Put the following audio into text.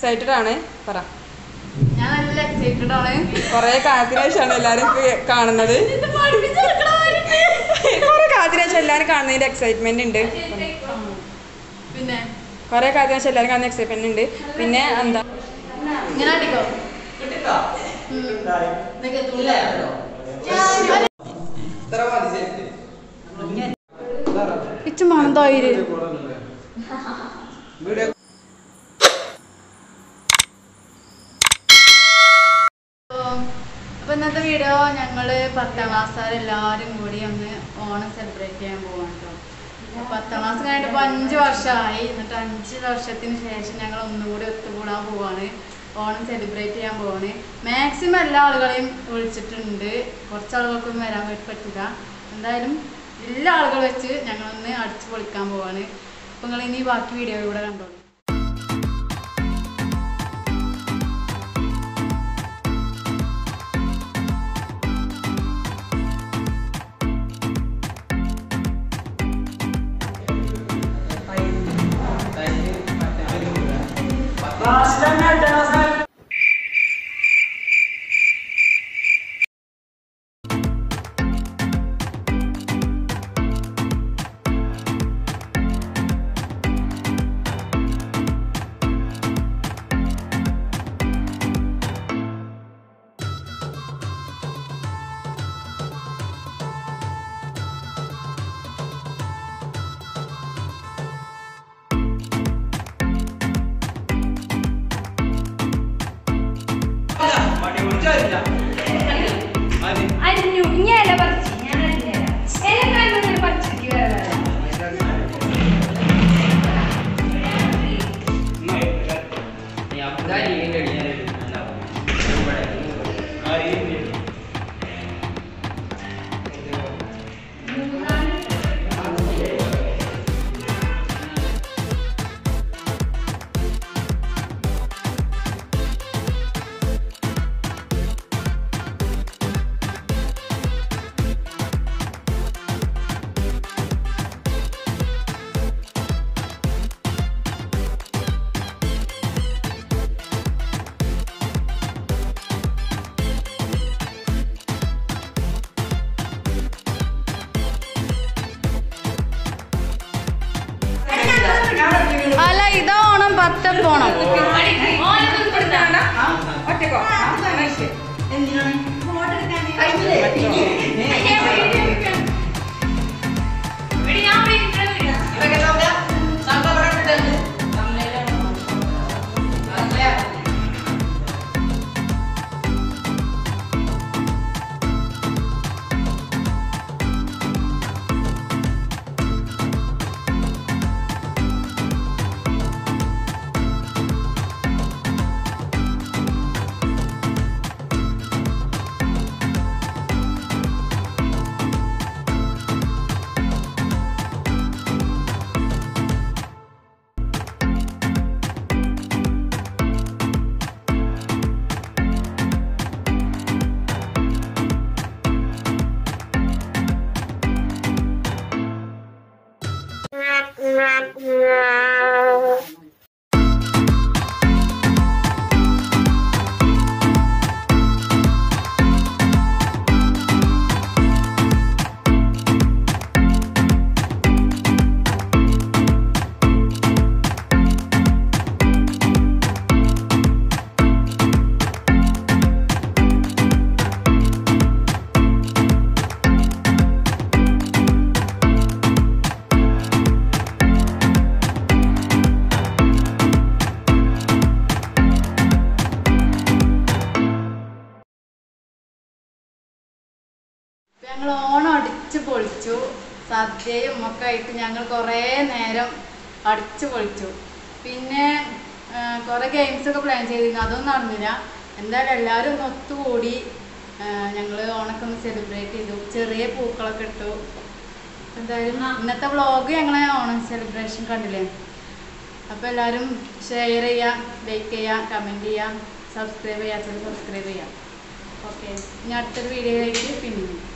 Excited ആണ് പറ ഞാൻ നല്ല എക്സൈറ്റഡ് ആണ് കൊറേ കാലത്തിന് ശേഷമാണ് എല്ലാരും ഇപ്പൊ കാണുന്നത് ഇത് പഠിപ്പിച്ചെടുക്കണമായിരുന്നു. കൊറേ കാലത്തിന് ശേഷം എല്ലാരും കാണുന്നതിന്റെ എക്സൈറ്റ്മെന്റ് ഉണ്ട് പിന്നെ കൊറേ കാലത്തിന് ശേഷം എല്ലാരും കാണുന്ന എക്സൈറ്റ്മെന്റ് ഉണ്ട് പിന്നെ എന്താ ഇങ്ങനെ അടിക്കോ ഉം. ഇതൊക്കെ തുള്ളിയാണല്ലോ. ഇച്ച് മണന്തോയിര് അപ്പൊ ഇന്നത്തെ വീഡിയോ ഞങ്ങള് പത്താം ക്ലാസ്സുകാരെല്ലാരും കൂടി ഒന്ന് ഓണം സെലിബ്രേറ്റ് ചെയ്യാൻ പോവാണ് കേട്ടോ അപ്പൊ പത്താം ക്ലാസ് കഴിഞ്ഞിട്ട് ഇപ്പൊ അഞ്ച് വർഷമായി എന്നിട്ട് അഞ്ച് വർഷത്തിന് ശേഷം ഞങ്ങൾ ഒന്നുകൂടി ഒത്തുകൂടാൻ പോവാണ് ഓണം സെലിബ്രേറ്റ് ചെയ്യാൻ പോവാണ് മാക്സിമം എല്ലാ ആളുകളെയും വിളിച്ചിട്ടുണ്ട് കുറച്ച് ആളുകൾക്കൊന്നും വരാൻ പറ്റി- പറ്റില്ല എന്തായാലും എല്ലാ ആളുകൾ വെച്ച് ഞങ്ങളൊന്ന് അടിച്ചു പൊളിക്കാൻ പോവാണ് അപ്പൊ നിങ്ങൾ ഇനി ബാക്കി വീഡിയോ കൂടെ കണ്ടോളൂ അരിഞ്ഞു ഇനി ഇല പറിച്ചു ഞാൻ അരിഞ്ഞുതരാം ഇല കാണുമ്പോൾ പറിച്ചിട്ട് വേറെ വേറെ അല്ല ഇതാ ഓണം പത്തപ്പോണം ഞങ്ങൾ ഓണം അടിച്ചു പൊളിച്ചു സദ്യയും ഒക്കെ ആയിട്ട് ഞങ്ങൾ കുറേ നേരം അടിച്ചു പൊളിച്ചു പിന്നെ കുറേ ഗെയിംസ് ഒക്കെ പ്ലാൻ ചെയ്തിരുന്നു അതൊന്നും നടന്നില്ല എന്തായാലും എല്ലാവരും ഒന്ന് ഒത്തുകൂടി ഞങ്ങൾ ഓണൊക്കെ ഒന്ന് സെലിബ്രേറ്റ് ചെയ്തു ചെറിയ പൂക്കളൊക്കെ ഇട്ടു എന്തായാലും ഇന്നത്തെ വ്ളോഗ് ഞങ്ങളെ ഓണം സെലിബ്രേഷൻ കണ്ടില്ലേ അപ്പോൾ എല്ലാവരും ഷെയർ ചെയ്യുക ലൈക്ക് ചെയ്യുക കമൻറ്റ് ചെയ്യുക സബ്സ്ക്രൈബ് ചെയ്യുക സബ്സ്ക്രൈബ് ചെയ്യുക ഓക്കെ ഇനി അടുത്തൊരു വീഡിയോയിലേക്ക് പിന്നെ